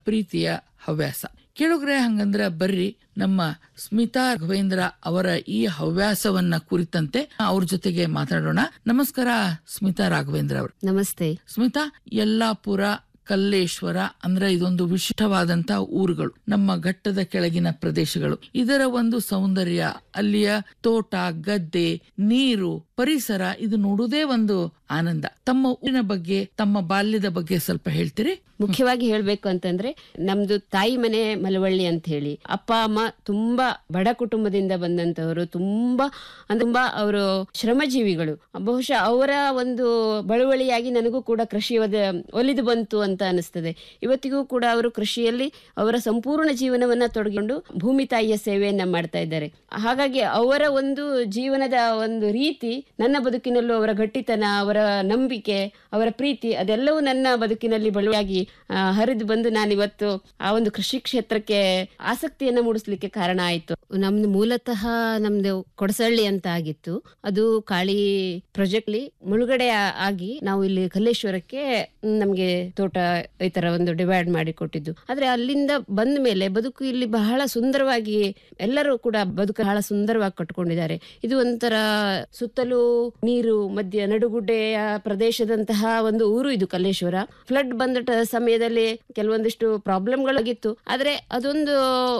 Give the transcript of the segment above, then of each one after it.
ಪ್ರೀತಿಯ ಹವ್ಯಾಸ ಕೇಳುಗ್ರೆ ಹಂಗಂದ್ರ ಬರ್ರಿ ನಮ್ಮ ಸ್ಮಿತಾ ರಾಘವೇಂದ್ರ ಅವರ ಈ ಹವ್ಯಾಸವನ್ನ ಕುರಿತಂತೆ ಅವ್ರ ಜೊತೆಗೆ ಮಾತಾಡೋಣ ನಮಸ್ಕಾರ ಸ್ಮಿತಾ ರಾಘವೇಂದ್ರ ಅವರು ನಮಸ್ತೆ ಸ್ಮಿತಾ ಯಲ್ಲಾಪುರ ಕಲ್ಲೇಶ್ವರ ಅಂದ್ರೆ ಇದೊಂದು ವಿಶಿಷ್ಟವಾದಂತ ಊರುಗಳು ನಮ್ಮ ಘಟ್ಟದ ಕೆಳಗಿನ ಪ್ರದೇಶಗಳು ಇದರ ಒಂದು ಸೌಂದರ್ಯ ಅಲ್ಲಿಯ ತೋಟ ಗದ್ದೆ ನೀರು ಪರಿಸರ ಇದು ನೋಡುವುದೇ ಒಂದು ಆನಂದ ತಮ್ಮ ಊರಿನ ಬಗ್ಗೆ ತಮ್ಮ ಬಾಲ್ಯದ ಬಗ್ಗೆ ಸ್ವಲ್ಪ ಹೇಳ್ತೀರಿ ಮುಖ್ಯವಾಗಿ ಹೇಳ್ಬೇಕು ಅಂತಂದ್ರೆ ನಮ್ದು ತಾಯಿ ಮನೆ ಮಲವಳ್ಳಿ ಅಂತ ಹೇಳಿ ಅಪ್ಪ ಅಮ್ಮ ತುಂಬಾ ಬಡ ಕುಟುಂಬದಿಂದ ಬಂದಂತವರು ತುಂಬಾ ಅಂದ್ರೆ ತುಂಬಾ ಅವರು ಶ್ರಮಜೀವಿಗಳು ಬಹುಶಃ ಅವರ ಒಂದು ಬಳುವಳಿಯಾಗಿ ನನಗೂ ಕೂಡ ಕೃಷಿ ಒದ- ಒಲಿದು ಬಂತು ಅಂತ ಅನಿಸ್ತದೆ ಇವತ್ತಿಗೂ ಕೂಡ ಅವರು ಕೃಷಿಯಲ್ಲಿ ಅವರ ಸಂಪೂರ್ಣ ಜೀವನವನ್ನ ತೊಡಗಿಕೊಂಡು ಭೂಮಿ ತಾಯಿಯ ಸೇವೆಯನ್ನ ಮಾಡ್ತಾ ಇದ್ದಾರೆ ಹಾಗಾಗಿ ಅವರ ಒಂದು ಜೀವನದ ಒಂದು ರೀತಿ ನನ್ನ ಬದುಕಿನಲ್ಲೂ ಅವರ ಗಟ್ಟಿತನ ಅವರ ನಂಬಿಕೆ ಅವರ ಪ್ರೀತಿ ಅದೆಲ್ಲವೂ ನನ್ನ ಬದುಕಿನಲ್ಲಿ ಬಳುವಾಗಿ ಆ, ಹರಿದು ಬಂದು ನಾನು ಇವತ್ತು ಆ ಒಂದು ಕೃಷಿ ಕ್ಷೇತ್ರಕ್ಕೆ ಆಸಕ್ತಿಯನ್ನ ಮೂಡಿಸ್ಲಿಕ್ಕೆ ಕಾರಣ ಆಯ್ತು ನಮ್ದು ಮೂಲತಃ ನಮ್ದು ಕೊಡಸಳ್ಳಿ ಅಂತ ಆಗಿತ್ತು ಅದು ಕಾಳಿ ಪ್ರಾಜೆಕ್ಟ್ ಮುಳುಗಡೆ ಆ- ಆಗಿ ನಾವು ಇಲ್ಲಿ ಕಲ್ಲೇಶ್ವರಕ್ಕೆ ಮ್, ನಮ್ಗೆ ತೋಟ ಈ ತರ ಒಂದು ಡಿವೈಡ್ ಮಾಡಿ ಕೊಟ್ಟಿದ್ದು ಆದ್ರೆ ಅಲ್ಲಿಂದ ಬಂದ ಮೇಲೆ ಬದುಕು ಇಲ್ಲಿ ಬಹಳ ಸುಂದರವಾಗಿ ಎಲ್ಲರೂ ಕೂಡ ಬದುಕು ಬಹಳ ಸುಂದರವಾಗಿ ಕಟ್ಕೊಂಡಿದ್ದಾರೆ ಇದು ಒಂಥರ ಸುತ್ತಲೂ ನೀರು ಮಧ್ಯ ನಡುಗುಡ್ಡೆಯ ಪ್ರದೇಶದಂತಹ ಒಂದು ಊರು ಇದು ಕಲ್ಲೇಶ್ವರ ಫ್ಲಡ್ ಬಂದ ಟ- ಸಮಯದಲ್ಲಿ ಕೆಲವೊಂದಿಷ್ಟು ಪ್ರಾಬ್ಲಮ್ಗಳಾಗಿತ್ತು ಆದ್ರೆ ಅದೊಂದು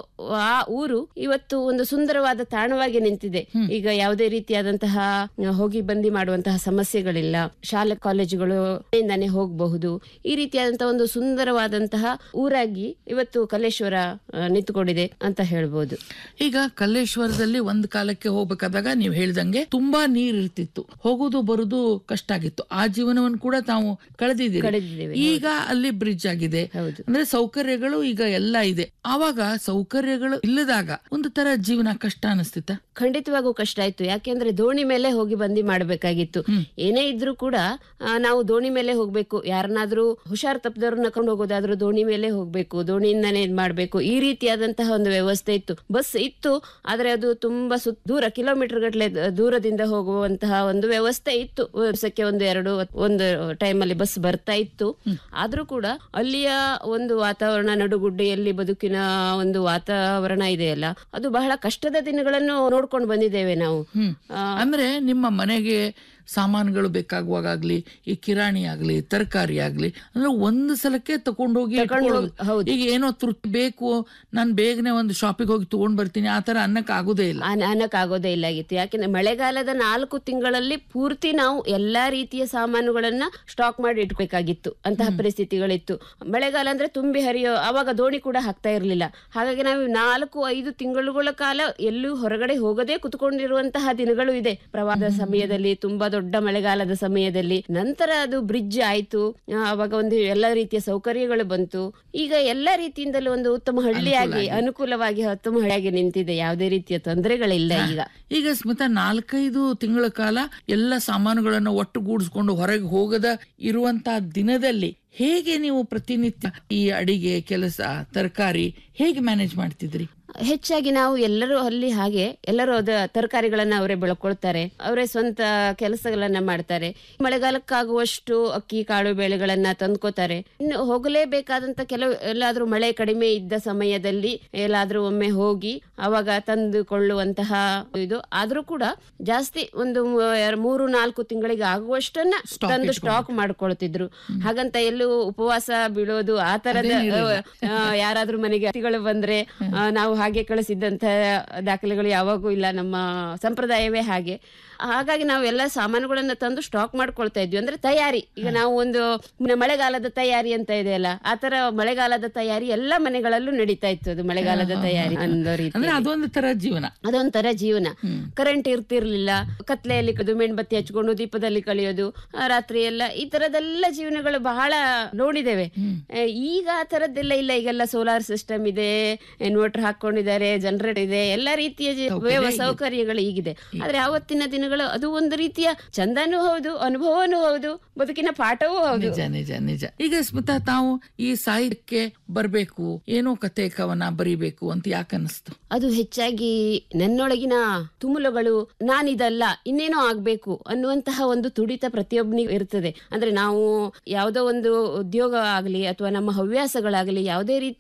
ಆ ಊರು ಇವತ್ತು ಒಂದು ಸುಂದರವಾದ ತಾಣವಾಗಿ ನಿಂತಿದೆ ಈಗ ಯಾವುದೇ ರೀತಿಯಾದಂತಹ ಹೋಗಿ ಬಂದಿ ಮಾಡುವಂತಹ ಸಮಸ್ಯೆಗಳಿಲ್ಲ ಶಾಲೆ ಕಾಲೇಜುಗಳು ಇಂದಾನೆ ಹೋಗಬಹುದು ಈ ರೀತಿಯಾದಂತಹ ಒಂದು ಸುಂದರವಾದಂತಹ ಊರಾಗಿ ಇವತ್ತು ಕಲ್ಲೇಶ್ವರ ಆ, ನಿಂತುಕೊಂಡಿದೆ ಅಂತ ಹೇಳ್ಬೋದು ಈಗ ಕಲ್ಲೇಶ್ವರದಲ್ಲಿ ಒಂದ್ ಕಾಲಕ್ಕೆ ಹೋಗ್ಬೇಕಾದಾಗ ನೀವು ಹೇಳ್ದಂಗೆ ತುಂಬಾ ನೀರ್ ಇರ್ತಿತ್ತು ಹೋಗೋದು ಬರುದು ಕಷ್ಟ ಆಗಿತ್ತು ಆ ಜೀವನವನ್ನು ಕೂಡ ತಾವು ಕಳೆದಿದ್ದೀರಿ ಕಳೆದಿದ್ದೇವೆ ಈಗ ಅಲ್ಲಿ ಬ್ರಿಡ್ಜ್ ಆಗಿದೆ ಹೌದು ಅಂದ್ರೆ ಸೌಕರ್ಯಗಳು ಈಗ ಎಲ್ಲ ಇದೆ ಆವಾಗ ಸೌಕರ್ಯಗಳು ಇಲ್ಲದಾಗ ಒಂದು ತರ ಜೀವನ ಕಷ್ಟ ಅನಿಸ್ತಿತ್ತ ಖಂಡಿತವಾಗೂ ಕಷ್ಟ ಆಯ್ತು ಯಾಕೆಂದ್ರೆ ದೋಣಿ ಮೇಲೆ ಹೋಗಿ ಬಂದಿ ಮಾಡಬೇಕಾಗಿತ್ತು ಏನೇ ಇದ್ರೂ ಕೂಡ ಆ, ನಾವು ದೋಣಿ ಮೇಲೆ ಹೋಗ್ಬೇಕು ಯಾರನ್ನಾದ್ರೂ ಹುಷಾರ್ ತಪ್ಪದವ್ರನ್ನ ಕರ್ಕೊಂಡು ಹೋಗೋದಾದ್ರೂ ದೋಣಿ ಮೇಲೆ ಹೋಗ್ಬೇಕು ದೋಣಿಯಿಂದಾನೇ ಇದ್ ಮಾಡ್ಬೇಕು ಈ ರೀತಿಯಾದಂತಹ ಒಂದು ವ್ಯವಸ್ಥೆ ಇತ್ತು ಬಸ್ ಇತ್ತು ಆದ್ರೆ ಅದು ತುಂಬಾ ಸುತ್ತ ದೂರ ಕಿಲೋಮೀಟರ್ ಗಟ್ಟಲೆ ದೂರದಿಂದ ಹೋಗುವಂತಹ ಒಂದು ವ್ಯವಸ್ಥೆ ಇತ್ತು ವರ್ಷಕ್ಕೆ ಒಂದು ಎರಡು ಒಂದು ಟೈಮಲ್ಲಿ ಬಸ್ ಬರ್ತಾ ಇತ್ತು ಆದ್ರೂ ಕೂಡ ಅಲ್ಲಿಯ ಒಂದು ವಾತಾವರಣ ನಡುಗುಡ್ಡೆಯಲ್ಲಿ ಬದುಕಿನ ಒಂದು ವಾತಾವರಣ ಇದೆಯಲ್ಲ ಅದು ಬಹಳ ಕಷ್ಟದ ದಿನಗಳನ್ನು ನೋಡ್ಕೊಂಡು ಬಂದಿದ್ದೇವೆ ನಾವು ಹ್ಮ್ ಆ, ಅಂದ್ರೆ ನಿಮ್ಮ ಮನೆಗೆ ಸಾಮಾನುಗಳು ಬೇಕಾಗುವಾಗ್ಲಿ ಈ ಕಿರಾಣಿ ಆಗ್ಲಿ ತರಕಾರಿ ಆಗ್ಲಿ ಅಂದ್ರೆ ಒಂದು ಸಲಕ್ಕೆ ತಕೊಂಡೋಗಿ ತಕೊಂಡ್ ಹೋಗ್- ಇಟ್ಕೊಳ್ಳೋದು. ಹೌದು. ಈಗ ಏನೋ ತೃಪ್ತಿ ಬೇಕು ನಾನ್ ಬೇಗನೆ ಒಂದು ಶಾಪಿಗೆ ಹೋಗಿ ತಗೊಂಡ್ ಬರ್ತೀನಿ ಆ ತರ ಅನ್ನಕ್ ಆಗುದೇ ಇಲ್ಲ ಅನ- ಅನ್ನಕ್ಕಾಗೋದೇ ಇಲ್ಲ ಆಗಿತ್ತು ಯಾಕೆಂದ್ರೆ ಮಳೆಗಾಲದ ನಾಲ್ಕು ತಿಂಗಳಲ್ಲಿ ಪೂರ್ತಿ ನಾವು ಎಲ್ಲಾ ರೀತಿಯ ಸಾಮಾನುಗಳನ್ನ ಸ್ಟಾಕ್ ಮಾಡಿ ಇಟ್ಬೇಕಾಗಿತ್ತು ಅಂತಹ ಪರಿಸ್ಥಿತಿಗಳಿತ್ತು ಮಳೆಗಾಲ ಅಂದ್ರೆ ತುಂಬಿ ಹರಿಯೋ ಅವಾಗ ದೋಣಿ ಕೂಡ ಹಾಕ್ತಾ ಇರಲಿಲ್ಲ ಹಾಗಾಗಿ ನಾವು ನಾಲ್ಕು ಐದು ತಿಂಗಳುಗಳ ಕಾಲ ಎಲ್ಲೂ ಹೊರಗಡೆ ಹೋಗದೆ ಕುತ್ಕೊಂಡಿರುವಂತಹ ದಿನಗಳು ಇದೆ ಪ್ರವಾಹದ ಸಮಯದಲ್ಲಿ ತುಂಬಾ ದೊಡ್ಡ ಮಳೆಗಾಲದ ಸಮಯದಲ್ಲಿ ನಂತರ ಅದು ಬ್ರಿಡ್ಜ್ ಆಯ್ತು ಆ, ಅವಾಗ ಒಂದು ಎಲ್ಲ ರೀತಿಯ ಸೌಕರ್ಯಗಳು ಬಂತು ಈಗ ಎಲ್ಲ ರೀತಿಯಿಂದಲೂ ಒಂದು ಉತ್ತಮ ಹಳ್ಳಿಯಾಗಿ ಅನುಕೂಲವಾಗಿ ಉತ್ತಮ ಹಳ್ಳಿಯಾಗಿ ನಿಂತಿದೆ ಯಾವುದೇ ರೀತಿಯ ತೊಂದರೆಗಳಿಲ್ಲ ಈಗ ಈಗ ಸ್ಮಿತಾ ನಾಲ್ಕೈದು ತಿಂಗಳ ಕಾಲ ಎಲ್ಲ ಸಾಮಾನುಗಳನ್ನು ಒಟ್ಟುಗೂಡಿಸ್ಕೊಂಡು ಹೊರಗೆ ಹೋಗದ ಇರುವಂತ ದಿನದಲ್ಲಿ ಹೇಗೆ ನೀವು ಪ್ರತಿನಿತ್ಯ ಈ ಅಡಿಗೆ ಕೆಲಸ ತರಕಾರಿ ಹೇಗೆ ಮ್ಯಾನೇಜ್ ಮಾಡ್ತಿದ್ರಿ ಹೆಚ್ಚಾಗಿ ನಾವು ಎಲ್ಲರೂ ಅಲ್ಲಿ ಹಾಗೆ ಎಲ್ಲರೂ ಅದ ತರಕಾರಿಗಳನ್ನ ಅವರೇ ಬೆಳ್ಕೊಳ್ತಾರೆ ಅವರೇ ಸ್ವಂತ ಕೆಲಸಗಳನ್ನ ಮಾಡ್ತಾರೆ ಮಳೆಗಾಲಕ್ಕಾಗುವಷ್ಟು ಅಕ್ಕಿ ಕಾಳು ಬೇಳೆಗಳನ್ನ ತಂದ್ಕೋತಾರೆ ಇನ್ನು ಹೋಗಲೇಬೇಕಾದಂತ ಕೆಲವು ಎಲ್ಲಾದ್ರೂ ಮಳೆ ಕಡಿಮೆ ಇದ್ದ ಸಮಯದಲ್ಲಿ ಎಲ್ಲಾದ್ರೂ ಒಮ್ಮೆ ಹೋಗಿ ಅವಾಗ ತಂದುಕೊಳ್ಳುವಂತಹ ಇದು ಆದ್ರೂ ಕೂಡ ಜಾಸ್ತಿ ಒಂದು ಮೂ- ಎರ- ಮೂರು ನಾಲ್ಕು ತಿಂಗಳಿಗೆ ಆಗುವಷ್ಟನ್ನ ತಂದು ಸ್ಟಾಕ್ ಮಾಡ್ಕೊಳ್ತಿದ್ರು ಹಾಗಂತ ಎಲ್ಲೂ ಉಪವಾಸ ಬೀಳೋದು ಆ ತರದ ಆ, ಯಾರಾದ್ರೂ ಮನೆಗೆ ಅತಿಥಿಗಳು ಬಂದ್ರೆ ಆ, ನಾವು ಹಾಗೆ ಕಳಿಸಿದ್ದಂತ ದಾಖಲೆಗಳು ಯಾವಾಗೂ ಇಲ್ಲ ನಮ್ಮ ಸಂಪ್ರದಾಯವೇ ಹಾಗೆ ಹಾಗಾಗಿ ನಾವು ಎಲ್ಲ ಸಾಮಾನುಗಳನ್ನ ತಂದು ಸ್ಟಾಕ್ ಮಾಡ್ಕೊಳ್ತಾ ಇದ್ವಿ ಅಂದ್ರೆ ತಯಾರಿ ಈಗ ನಾವು ಒಂದು ಮ- ಮಳೆಗಾಲದ ತಯಾರಿ ಅಂತ ಇದೆಯಲ್ಲ ಆ ತರ ಮಳೆಗಾಲದ ತಯಾರಿ ಎಲ್ಲ ಮನೆಗಳಲ್ಲೂ ನಡೀತಾ ಇತ್ತು ಅದು ಮಳೆಗಾಲದ ತಯಾರಿ ಅನ್ನೋ ರೀತಿ ಅಂದ್ರೆ ಅದೊಂದು ತರ ಜೀವನ ಅದೊಂಥರ ಜೀವನ ಕರೆಂಟ್ ಇರ್ತಿರ್ಲಿಲ್ಲ ಕತ್ಲೆಯಲ್ಲಿ ಕದು ಮೇಣಬತ್ತಿ ಹಚ್ಕೊಂಡು ದೀಪದಲ್ಲಿ ಕಳೆಯೋದು ಆ, ರಾತ್ರಿ ಎಲ್ಲ ಈ ತರದೆಲ್ಲ ಜೀವನಗಳು ಬಹಳ ನೋಡಿದ್ದೇವೆ ಆ, ಈಗ ಆ ತರದ್ದೆಲ್ಲ ಇಲ್ಲ ಈಗೆಲ್ಲ ಸೋಲಾರ್ ಸಿಸ್ಟಮ್ ಇದೆ ಇನ್ವರ್ಟರ್ ಹಾಕೊಂಡಿದ್ದಾರೆ ಜನರೇಟರ್ ಇದೆ ಎಲ್ಲ ರೀತಿಯ ಜಿ- ವ್ಯವ- ಸೌಕರ್ಯಗಳು ಈಗಿದೆ ಆದ್ರೆ ಆವತ್ತಿನ ದಿನಗಳಲ್ಲಿ ಪುಸ್ತಕಗಳು ಅದು ಒಂದು ರೀತಿಯ ಚಂದನೂ ಹೌದು ಅನುಭವನೂ ಹೌದು ಬದುಕಿನ ಪಾಠವೂ ಹೌದು ನಿಜ ನಿಜ ನಿಜ ಈಗ ಸ್ಮಿತಾ ತಾವು ಈ ಸಾಹಿತ್ಯಕ್ಕೆ ಬರ್ಬೇಕು ಏನೋ ಕತೆ ಕವನ ಬರಿಬೇಕು ಅಂತ ಯಾಕೆ ಅನಿಸ್ತು ಅದು ಹೆಚ್ಚಾಗಿ ನನ್ನೊಳಗಿನ ತುಮುಲುಗಳು ನಾನಿದಲ್ಲ ಇನ್ನೇನೋ ಆಗ್ಬೇಕು ಅನ್ನುವಂತಹ ಒಂದು ತುಡಿತ ಪ್ರತಿಯೊಬ್ಬನಿಗೂ ಇರ್ತದೆ ಅಂದ್ರೆ ನಾವು ಯಾವುದೋ ಒಂದು ಉದ್ಯೋಗ ಆಗಲಿ ಅಥವಾ ನಮ್ಮ ಹವ್ಯಾಸಗಳಾಗಲಿ ಯಾವುದೇ ರೀತಿ